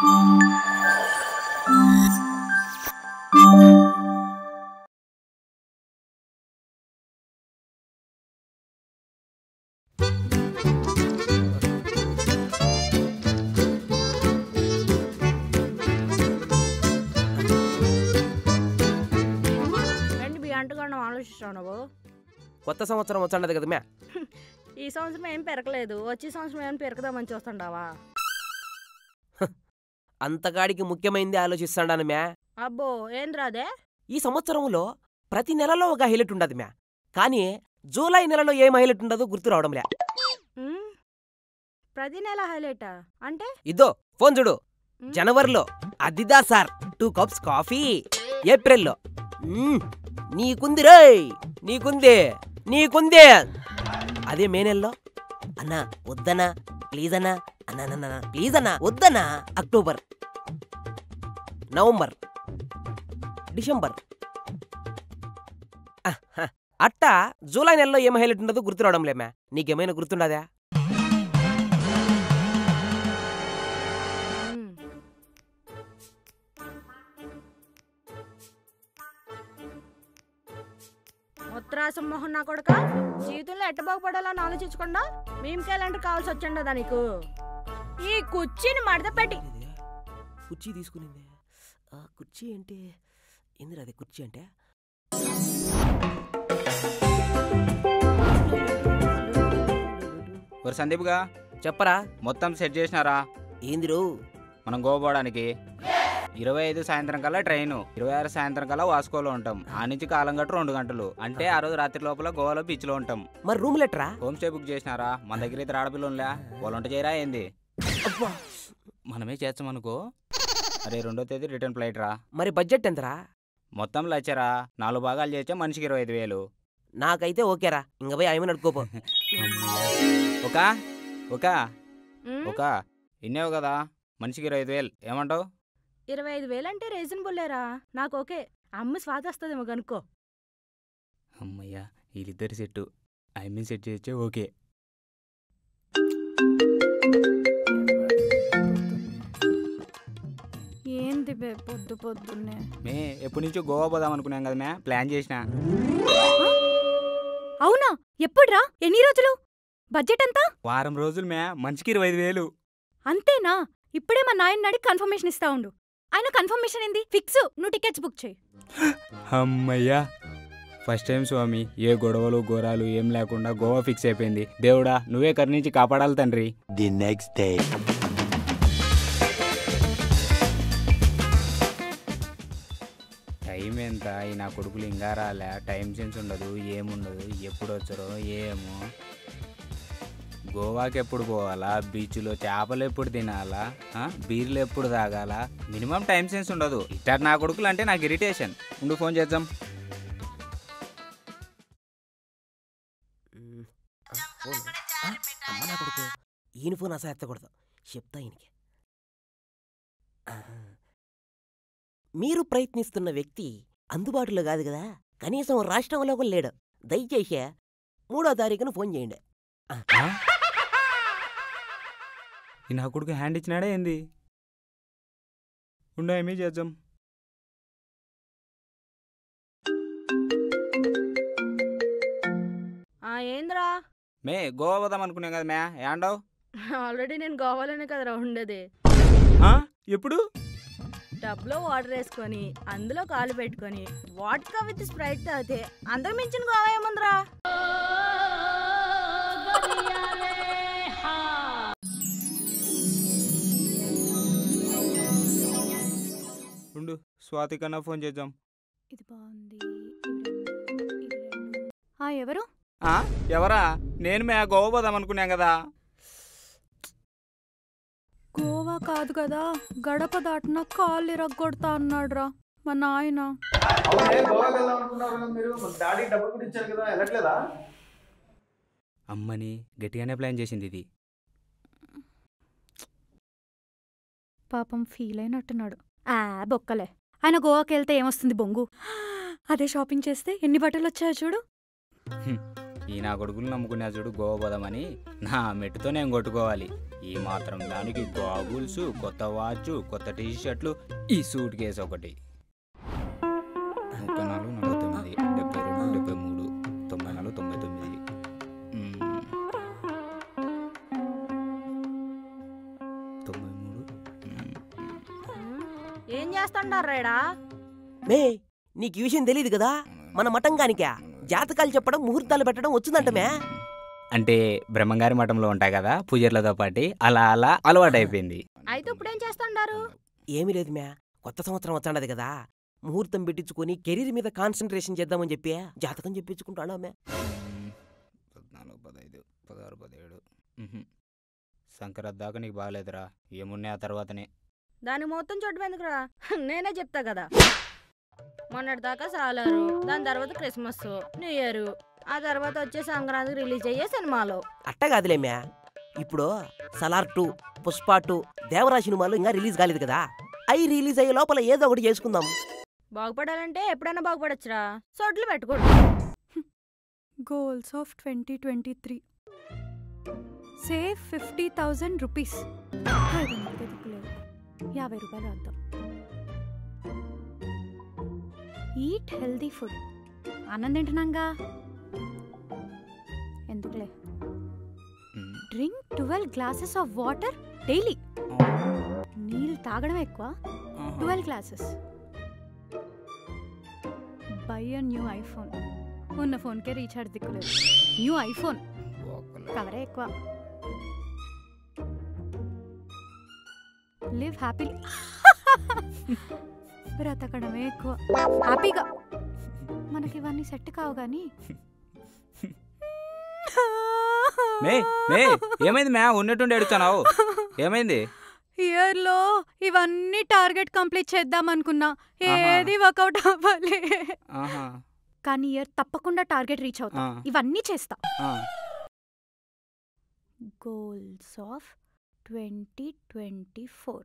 ఏంటి మీ అంటగానే ఆలోచిస్తావు నువ్వు కొత్త సంవత్సరం వచ్చండదు కదా మ్యా ఈ సంవత్సరం ఏం పెరగలేదు వచ్చే సంవత్సరం ఏం పెరగదామని చూస్తుండావా అంతగాడికి ముఖ్యమైనది ఆలోచిస్తాడాను మ్యా అబ్బో ఏం రాదే ఈ సంవత్సరంలో ప్రతి నెలలో ఒక హైలైట్ ఉండదు మ్యా కానీ జూలై నెలలో ఏం హైలైట్ ఉండదో గుర్తు రావడం లే ఉమ్, ప్రతి నెల హైలైటా అంటే ఇదో ఫోన్ చూడు ఉమ్, జనవరిలో అదిదా సార్ టూ కప్స్ కాఫీ ఏప్రిల్లో మ్మ్, నీకుంది రేయ్ నీకుంది నీకుంది అదే మే నెలలో అన్నా వద్దనా ప్లీజ్ అన్నా అన్నా అన్నా, అన్నా ప్లీజ్ అన్నా వద్దనా అక్టోబర్ నవంబర్ డిసెంబర్ ఆహ్, అట్టా జూలై నెలలో ఏం హైలైట్ ఉండదో గుర్తు రావడం లేమా నీకేమైనా గుర్తుండదా ఉమ్. ఉత్తరాసం మొహన్ నా కొడుక జీవితంలో ఎట్ట బాగుపడాలని ఆలోచించకుండా మేమకేలాంటి కావాల్సి వచ్చిండదా నీకు ఈ కుర్చీని మడత పెట్టి ఇదే, కుర్చీ తీసుకునింది ఆ కుర్చీ అంటే ఏందిరా అది కుర్చీ అంటే ఒరు సందీప్గా చెప్పరా మొత్తం సెట్ చేసినారా ఏందిరో మనం గోపోవడానికి ఇరవై ఐదు సాయంత్రం కల్లా ట్రైన్ ఇరవై ఆరు సాయంత్రం కల్లా వాస్కోలో ఉంటాం ఆ నుంచి కాలం గట్టు రెండు గంటలు అంటే ఆ రోజు రాత్రి లోపల గోవాలో బీచ్లో ఉంటాం మరి రూమ్ లెటరా హోమ్ స్టే బుక్ చేసినారా మన దగ్గర ఇద్దరు ఆడపిల్ల ఉందా వాళ్ళు వంట చేయరా ఏంది అబ్బా మనమే చేస్తాం అనుకో అరే రెండో తేదీ రిటర్న్ ఫ్లైట్ రా మరి బడ్జెట్ ఎంతరా మొత్తం లచ్చరా నాలుగు భాగాలు చేస్తే మనిషికి ఇరవై ఐదు వేలు నాకైతే ఓకేరా ఇంక పోయి ఆయన నడుకోపో ఒక ఒక ఉమ్, ఒక ఇన్నేవు కదా మనిషికి ఇరవై ఐదు వేలు ఏమంటావు ఇరవై ఐదు వేలు అంటే రీజనబుల్ లేరా నాకు ఓకే అమ్మ స్వాత వస్తుందేమో కనుక్కో అమ్మయ్యా వీళ్ళిద్దరి సెట్టు ఐ మీన్ సెట్ చేయొచ్చే ఓకే ఏంది బే పొద్దు పొద్దున్నే మే ఎప్పటి నుంచో గోవా పోదాం అనుకున్నాం కదా మే ప్లాన్ చేసిన అవునా ఎప్పుడురా ఎన్ని రోజులు బడ్జెట్ ఎంత వారం రోజులు మే మనిషికి ఇరవై ఐదు వేలు అంతేనా ఇప్పుడే మా నాయన అడిగి కన్ఫర్మేషన్ ఇస్తా ఉండు ఆయన కన్ఫర్మేషన్ ఏంది ఫిక్స్ నువ్వు టికెట్స్ బుక్ చేయి అమ్మయ్యా ఫస్ట్ టైం స్వామి ఏ గొడవలు ఘోరాలు ఏం లేకుండా గోవా ఫిక్స్ అయిపోయింది దేవుడా నువ్వే కరుణించి కాపాడాలి తండ్రి The next day. టైం ఎంత ఈ నా కొడుకులు ఇంకా రాలే టైం సెన్స్ ఉండదు ఏముండదు ఎప్పుడు వచ్చారో ఏమో గోవాకి ఎప్పుడు పోవాలా బీచ్లో చేపలు ఎప్పుడు తినాలా ఆ? బీర్లు ఎప్పుడు తాగాల మినిమం టైం సెన్స్ ఉండదు ఇట్టారు నా కొడుకులు అంటే నాకు ఇరిటేషన్ ఉండు ఫోన్ చేద్దాం మ్మ్. ఆ, ఫోన్. ఆ, అమ్మ నా కొడుకు ఈయన ఫోన్ అసలు ఎత్తకూడదు చెప్తా ఈయనకి ఆ. మీరు ప్రయత్నిస్తున్న వ్యక్తి అందుబాటులో కాదు కదా కనీసం రాష్ట్రంలో కూడా లేడు దయచేసి మూడో తారీఖున ఫోన్ చేయండి ఆ? ఈ నా కొడుకు హ్యాండ్ ఇచ్చినాడే ఏంది ఉండు ఏమీ చేద్దాం ఆ ఏంద్రా మే గోవా పోదాం అనుకున్నాం కదా మే ఏండవు ఆల్రెడీ నేను గోవాలోనే కదరా ఉండేది ఎప్పుడు టబ్లో వాటర్ వేసుకొని అందులో కాలు పెట్టుకొని వాట్కా విత్ స్ప్రైట్ తాగితే అందరు మించిన గోవా ఏముందిరా ఉండు స్వాతి కన్నా ఫోన్ చేద్దాం ఇది బాగుంది ఆ ఎవరు ఆ, ఎవరా నేను మే గోవా పోదాం అనుకున్నాం కదా గోవా కాదు కదా గడప దాటిన కాళ్ళు ఇరగ్గొడతా అన్నాడురా మా నాయన అవునే గోవాకి వెళ్దాం అనుకున్నారు కదా మీరు మరి డాడీ డబ్బులు కూడా ఇచ్చారు కదా వెళ్ళట్లేదా అమ్మని గట్టిగానే ప్లాన్ చేసింది ఇది పాపం ఫీల్ అయినట్టున్నాడు ఆ బొక్కలే ఆయన గోవాకి వెళ్తే ఏమొస్తుంది బొంగు అదే షాపింగ్ చేస్తే ఎన్ని బట్టలు వచ్చాయో చూడు ఈ నా కొడుకులు నమ్ముకునే చూడు గోవా పోదామని నా మెట్టుతో నేను కొట్టుకోవాలి ఈ మాత్రం దానికి గాగుల్స్ కొత్త వాచ్ కొత్త టీ షర్ట్లు ఈ సూట్ కేసు ఒకటి ముప్పై నాలుగు నలభై తొమ్మిది డెబ్బై రెండు డెబ్బై మూడు తొంభై నాలుగు తొంభై తొమ్మిది మ్మ్. తొంభై మూడు మ్మ్. ఏం చేస్తుండారు రేడా మే నీకు ఈ విషయం తెలియదు కదా మన మఠంగానికా జాతకాలు చెప్పడం ముహూర్తాలు పెట్టడం వచ్చిందంటమే అంటే బ్రహ్మంగారి మఠంలో ఉంటాయి కదా పూజర్లతో పాటి అలా అలా అలవాటైపోయింది అయితే ఇప్పుడు ఏం చేస్తుండారు ఏమీ లేదు మ్యా కొత్త సంవత్సరం వచ్చాడది కదా ముహూర్తం పెట్టించుకొని కెరీర్ మీద కాన్సన్ట్రేషన్ చేద్దామని చెప్పి జాతకం చెప్పించుకుంటాడా మ్యా మ్మ్. పద్నాలుగు పదహైదు పదహారు పదిహేడు మ్హూ. సంక్రాంతి దాకా నీకు బాగాలేదురా ఏమున్నాయి ఆ తర్వాతనే దాని మొత్తం చూడడం ఎందుకురా నేనే చెప్తా కదా మొన్నటి దాకా సాలారు దాని తర్వాత క్రిస్మస్ న్యూ ఇయర్ ఆ తర్వాత వచ్చే సంక్రాంతికి రిలీజ్ అయ్యే సినిమాలు అట్ట కాదులే మ్యా ఇప్పుడు సలార్ టూ పుష్ప టూ దేవరా సినిమాలు ఇంకా రిలీజ్ కాలేదు కదా అవి రిలీజ్ అయ్యే లోపల ఏదో ఒకటి చేసుకుందాం బాగుపడాలంటే ఎప్పుడైనా బాగుపడొచ్చురా సొట్లు పెట్టుకోడు goals of twenty twenty three save fifty thousand rupees ఐదు వందలకే దిక్కులేదు యాభై రూపాయలు వద్దాం ఈట్ హెల్దీ ఫుడ్ ఆనందం తింటున్నాగా ఎందుకులే మ్మ్. Drink twelve glasses of water daily ఆ. నీళ్ళు తాగడం ఎక్కువ ఆహా. Twelve classes by a new iPhone ఉన్న ఫోన్కే రీఛార్జ్ దిక్కులేదు న్యూ ఐఫోన్ ఒక్కలే. కవరే ఎక్కువ లివ్ హ్యాపీ బ్రతకడమే ఎక్కువ హ్యాపీగా మనకి ఇవన్నీ సెట్ కావు కానీ మే మే ఏమైంది మ్యా ఉన్నట్టుండి ఎడుతున్నావు ఏమైంది ఇయర్లో ఇవన్నీ టార్గెట్ కంప్లీట్ చేద్దాం అనుకున్నా ఆహా. ఏది వర్కౌట్ అవ్వాలి ఆహా కానీ ఇయర్ తప్పకుండా టార్గెట్ రీచ్ అవుతా ఆ, ఇవన్నీ చేస్తా ఆ. Goals of twenty twenty four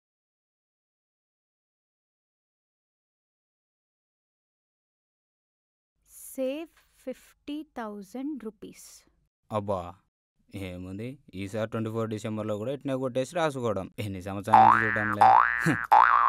save fifty thousand rupees అబ్బా ఏముంది ఈసారి ట్వంటీ ఫోర్ డిసెంబర్లో కూడా ఇట్నే కొట్టేసి రాసుకోవడం ఎన్ని సంవత్సరాల నుంచి చూడడంలే